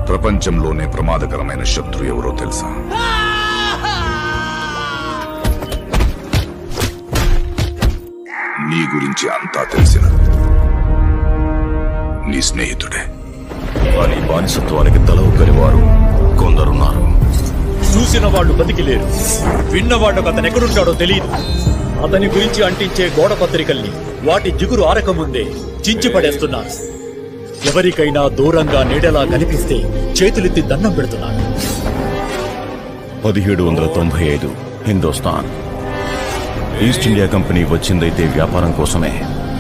ప్రపంచంలోనే ప్రమాదకరమైన శత్రు ఎవరో తెలుసా నీ గురించి అంతా తెలిసిన నీ స్నేహితుడే కానీ బానిసత్వానికి తల ఒక్కని వారు కొందరున్నారు చూసిన వాళ్ళు బతికి లేరు విన్నవాడు అతను ఎక్కడుంటాడో తెలియదు అతని గురించి అంటించే గోడ పత్రికల్ని వాటి జిగురు ఆరకముందే చించి పడేస్తున్నారు ఎవరికైనా దూరంగా నీడలా కనిపిస్తే చేతులెత్తి దండం పెడుతున్నారు పదిహేడు వందల తొంభై ఐదు హిందుస్థాన్ ఈస్ట్ ఇండియా కంపెనీ వచ్చిందైతే వ్యాపారం కోసమే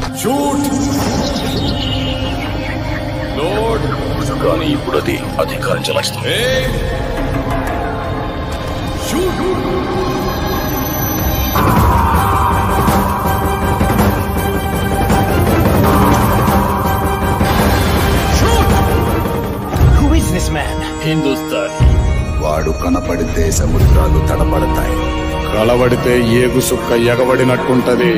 కానీ ఇప్పుడు అది అధికారం చెలాయిస్తుంది Who is this man? Hindustan వాడు కనపడితే సముద్రాలు తడబడతాయి కలబడితే ఏగు సుక్క ఎగబడినట్టుంటది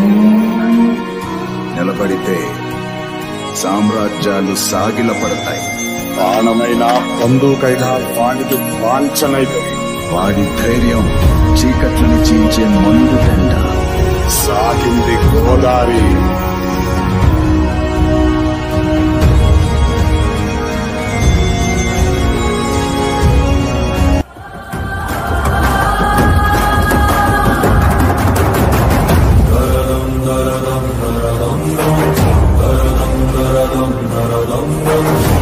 నిలబడితే సామ్రాజ్యాలు సాగిలపడతాయి బాణమైనా బంధువుకైనా వానికి వాంఛనైతది వాడి ధైర్యం చీకట్లను చీల్చే మండు టెండ సాగింది గోదారి ధరధం